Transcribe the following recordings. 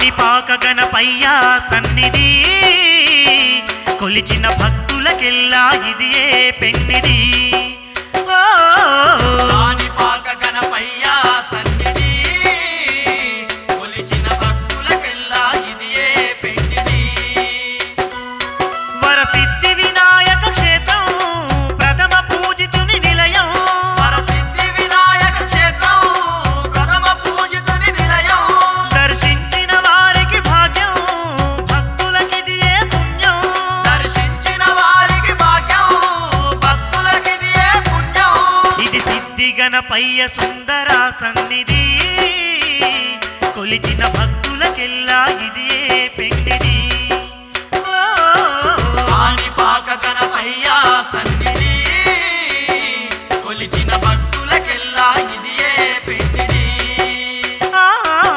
కాణిపాక గణపయ్య సన్నిధి కొలిచిన భక్తులకెల్లా ఇది ఏ పెన్నిది ఓ కాణిపాక గణపయ్య సన్నిధి కొలిచిన భక్తులకెల్లా ఇది ఏ పెండిది వరసిద్ధి వినాయక క్షేత్రం ప్రథమ పూజితుని నిలయం వరసిద్ధి వినాయక క్షేత్రం ప్రథమ పూజితుని నిలయం దర్శించిన వారికి భాగ్యం భక్తులకిది ఏ పుణ్యం దర్శించిన వారికి భాగ్యం భక్తులకిది ఏ పుణ్యం ఇది సిద్ధి గణపయ్య సుందర సన్నిధి కొలిచిన భక్తులకెల్లా ఇది ఏ పెండిది ఓ కాణిపాక గణపయ్య సన్నిధి కొలిచిన భక్తులకెల్లా ఇది ఏ పెండిది ఆ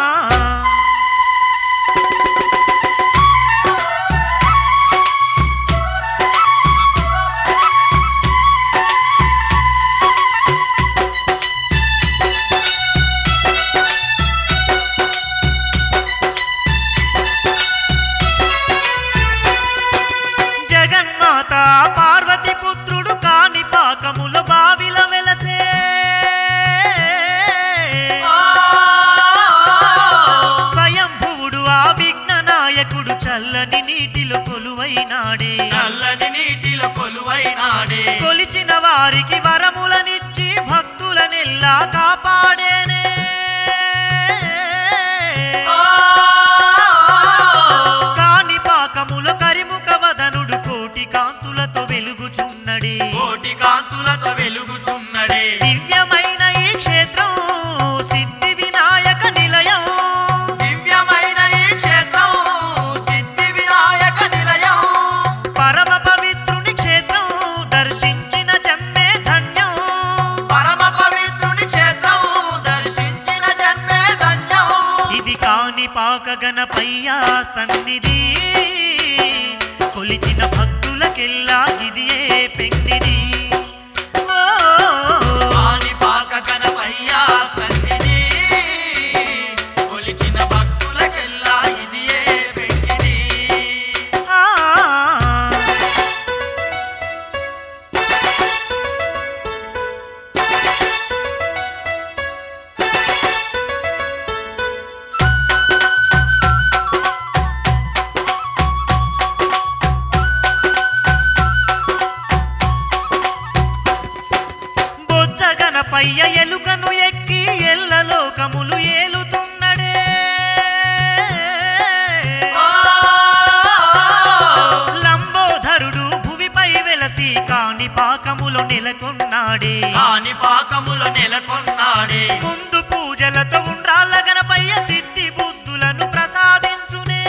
జగన్మాత పార్వతి పుత్రుడు కాని పాకముల బావిల వెలసే స్వయంభువుడు ఆ విఘ్న నాయకుడు చల్లని నీటిలో కొలువైనాడే చల్లని నీటిలో కొలువైనాడే కొలిచిన వారికి వరములనిచ్చి భక్తులనెల్లా కాపాడేనే కాని పాకముల కరిముఖ వదనుడు కోటి కాంతులతో వెలుగుచున్నడే కోటి కాంతులతో వెలుగుచున్నడే దివ్యమైన ఈ క్షేత్రం సిద్ధి వినాయక నిలయం దివ్యమైన ఈ క్షేత్రం సిద్ధి వినాయక నిలయం పరమ పవిత్రుని క్షేత్రం దర్శించిన జన్మే ధన్యం పరమ పవిత్రుని క్షేత్రం దర్శించిన జన్మే ధన్యం ఇది కాని పాక గణపయ్య సన్నిధి కొలిచిన భక్తులకెల్లా ఇది ఏ పెన్నిది ఓ కాణిపాక గణపయ్య సన్నిధి కొలిచిన భక్తులకెల్లా ఇది ఏ పెట్టిది ఆ బొజ్జ గణపయ్య ఎలుకను ఎక్కి ఎల్లలోకములు ఏలుతున్నడే లంబోధరుడు భువిపై వెలసి కాని పాకములో నెలకొన్నాడే కాణిపాకములో నెలకొన్నాడే ముందు పూజలతో ఉండ్రాళ్ళ గణపయ్య సిద్ధి బుద్ధులను ప్రసాదించునే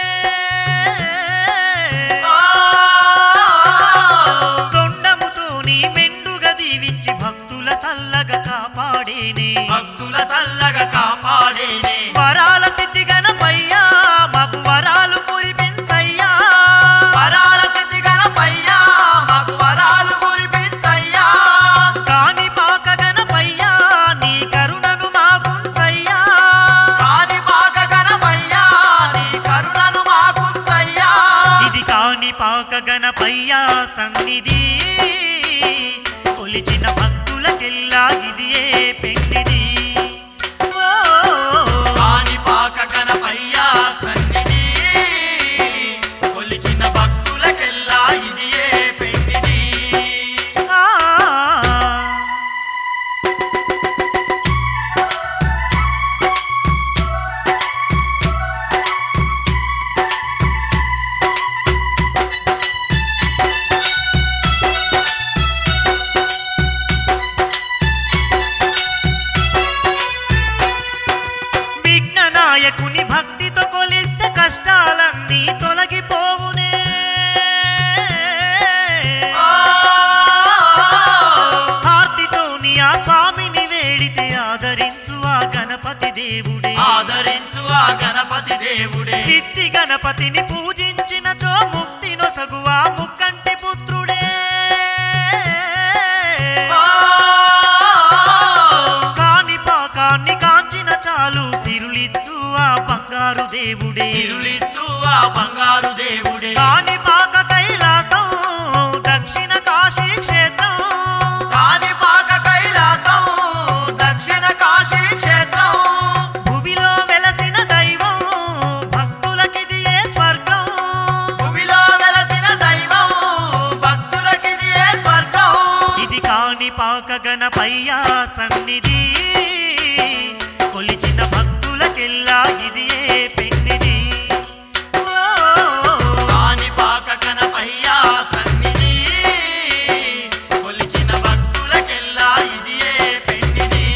తొండముతోని మెండుగా దీవించి భక్తుల సల్లగా కాపాడేనే భక్తుల చల్లగా కాపాడేనే వరాల సిద్ధి గణపయ్య మాకు వరాలు కురిపించయ్యా వరాల స్థితి గణపయ్య మాకు వరాలు కురిపించయ్యా కాని పాక గణపయ్య నీ కరుణను మాకుంచయ్యా కాణిపాక గణపయ్య నీ కరుణను మాకుంచయ్యా ఇది కాని పాక గణపయ్య సన్నిధి కొలిచిన భక్తులకెల్లా ఇది ఏ పెన్నిది ఓ కాణిపాక గణపయ్య సన్నిధి కొలిచిన భక్తులకెల్లా ఇది ఏ పెట్టిది ఆ విఘ్న నాయకుని భక్తితో కొలిస్తే కష్టాలన్నీ తొలగిపోవునే హార్తితోని ఆ స్వామిని వేడితే ఆదరించు ఆ గణపతి దేవుడే ఆదరించు ఆ గణపతి దేవుడే సిద్ధి గణపతిని పూజించిన చో ముక్తి నొసగు ఆ ముక్కంటి పుత్రుడే కాని పాకాన్ని కాంచిన చాలు సిరులిచ్చు ఆ బంగారు బంగారు దేవుడే తిరులిచ్చు ఆ బంగారు దేవుడే కాణిపాక కైలాసం దక్షిణ కాశీ క్షేత్రం కాణిపాక కైలాసం దక్షిణ కాశీ క్షేత్రం భూమిలో వెలసిన దైవం భక్తులకిది ఏ స్వర్గం భూమిలో వెలసిన దైవం భక్తులకిది ఏ స్వర్గం ఇది కాణిపాక గణపయ్య సన్నిధి కొలిచిన భక్తులకెల్లా ఇది ఏ పెన్నిది ఓ, కాణిపాక కనపయ్య సన్నిధి కొలిచిన భక్తులకెల్లా ఇది ఏ పెన్నిది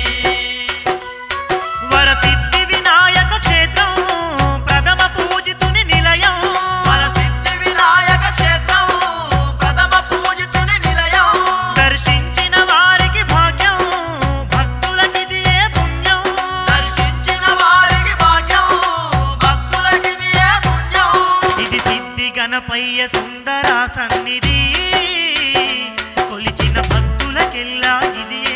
వరసిద్ధి వినాయక క్షేత్రం ప్రథమ పూజితుని నిలయం వరసిద్ధి వినాయక క్షేత్రం ప్రథమ పూజితుని నిలయం దర్శించిన వారికి భాగ్యం భక్తులకిది ఏ పుణ్యం దర్శించిన వారికి భాగ్యం భక్తులకిది ఏ పుణ్యం ఇది సిద్ధి గణపయ్య సుందర సన్నిధి కొలిచిన భక్తులకెల్లా ఇది